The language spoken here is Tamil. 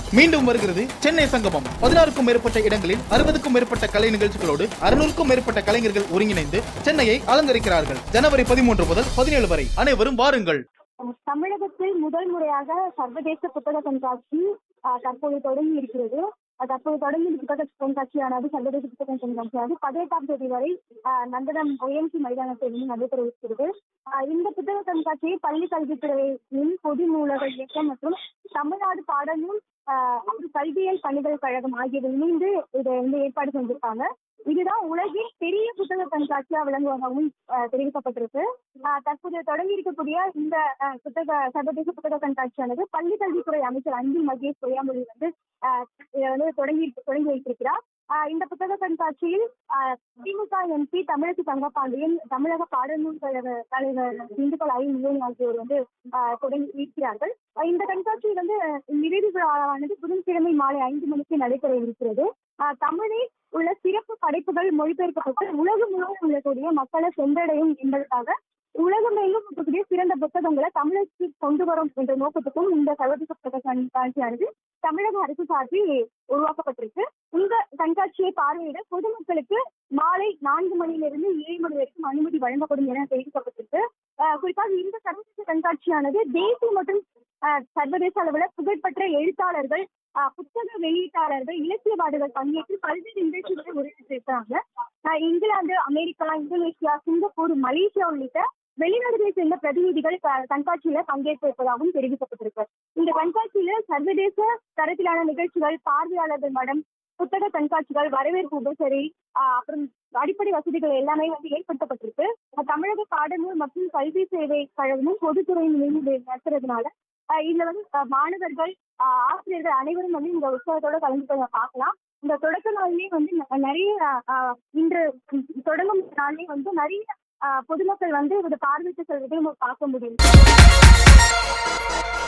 மீண்டும் வருகிறது சென்னை சங்கமம் பதினாறுக்கும் மேற்பட்ட இடங்களில் அறுபதுக்கும் மேற்பட்ட கலை நிகழ்ச்சிகளோடு அறுநூறுக்கும் மேற்பட்ட கலைஞர்கள் ஒருங்கிணைந்து சென்னையை அலங்கரிக்கிறார்கள் ஜனவரி பதிமூன்று முதல் பதினேழு வரை அனைவரும் வாருங்கள் தமிழகத்தில் முதல் முறையாக சர்வதேச புத்தக கண்காட்சி ஆஹ், தற்போது தொடங்கி இருக்கிறது ஆஹ், தற்போது தொடங்கி இந்த புத்தக கண்காட்சியானது சர்வதேச புத்தக கண்காட்சியானது பதினெட்டாம் தேதி வரை ஆஹ், நந்தனம் ஒஎம்சி மைதானத்தில் வந்து நடைபெற இருக்கிறது ஆஹ், இந்த புத்தக கண்காட்சியை பள்ளி கல்வித்துறையின் பொது நூலக இயக்கம் மற்றும் தமிழ்நாடு பாடநூல் ஆஹ், அப்புறம் கல்வியியல் பணிகள் கழகம் ஆகியவை இணைந்து இதை வந்து ஏற்பாடு செஞ்சிருக்காங்க இதுதான் உலகின் பெரிய புத்தக கண்காட்சியா விளங்குவதாகவும் ஆஹ், தெரிவிக்கப்பட்டிருக்கு ஆஹ் தற்போது தொடங்கி இருக்கக்கூடிய இந்த ஆஹ், புத்தக சர்வதேச புத்தக கண்காட்சியானது பள்ளி கல்வித்துறை அமைச்சர் அன்பில் மகேஷ் பொய்யாமொழி வந்து ஆஹ், இதை வந்து தொடங்கி தொடங்கி வைத்திருக்கிறார் ஆஹ், இந்த புத்தக கண்காட்சியில் ஆஹ், திமுக எம்பி தமிழக தங்கப்பாண்டியன் தமிழக பாடநூல் கழக தலைவர் திண்டுக்கல் ஐ முருகன் ஆகியோர் வந்து ஆஹ், தொடங்கி இருக்கிறார்கள் ஆஹ், இந்த கண்காட்சி வந்து நிறைவு விழாவானது புதன்கிழமை மாலை ஐந்து மணிக்கு நடைபெற இருக்கிறது ஆஹ், தமிழில் உள்ள சிறப்பு படைப்புகள் மொழிபெயர்க்கப்பட்டு உலகம் முழுவதும் உள்ளக்கூடிய மக்களை சென்றடையும் என்பதற்காக உலகமெங்கும் இருக்கக்கூடிய சிறந்த புத்தகங்களை தமிழகத்துக்கு கொண்டு வரும் என்ற நோக்கத்துக்கும் இந்த சர்வதேச புத்தக கண்காட்சியானது தமிழக அரசு சார்பில் உருவாக்கப்பட்டிருக்கு இந்த கண்காட்சியை பார்வையிட பொதுமக்களுக்கு மாலை நான்கு மணியிலிருந்து ஏழு மணி வரைக்கும் அனுமதி வழங்கப்படும் என தெரிவிக்கப்பட்டிருக்கு ஆஹ் குறிப்பாக இந்த சர்வதேச கண்காட்சியானது தேசிய மற்றும் ஆஹ் சர்வதேச அளவில் புகழ்பெற்ற எழுத்தாளர்கள் ஆஹ் புத்தக வெளியீட்டாளர்கள் இலக்கியவாதிகள் பங்கேற்று பல்வேறு நிகழ்ச்சிகளை ஒருங்கிணைத்திருக்கிறாங்க ஆஹ் England America Indonesia Singapore Malaysia உள்ளிட்ட வெளிநாடுகளை சேர்ந்த பிரதிநிதிகள் க- கண்காட்சியில பங்கேற்றிருப்பதாகவும் தெரிவிக்கப்பட்டிருக்கு இந்த கண்காட்சியில சர்வதேச தரத்திலான நிகழ்ச்சிகள் பார்வையாளர்கள் மடம் புத்தக கண்காட்சிகள் வரவேற்பு உபசரி ஆஹ் அப்புறம் அடிப்படை வசதிகள் எல்லாமே வந்து ஏற்படுத்தப்பட்டிருக்கு ஆஹ் தமிழக பாடநூல் மற்றும் கல்வி சேவை கழகமும் பொதுத்துறையின் இணைந்து நடத்துறதுனால ஆஹ் இதுல வந்து ஆஹ் மாணவர்கள் ஆஹ் ஆசிரியர்கள் அனைவரும் வந்து இந்த உற்சவத்தோட கலந்து பார்க்கலாம் இந்த தொடக்க நாள்லயே வந்து ந- நிறைய ஆஹ் இன்று தொடங்கும் நாள்லயே வந்து நிறைய ஆஹ் பொதுமக்கள் வந்து இதை பார்வையிட்டு செல்வதை நம்ம பார்க்க முடியும்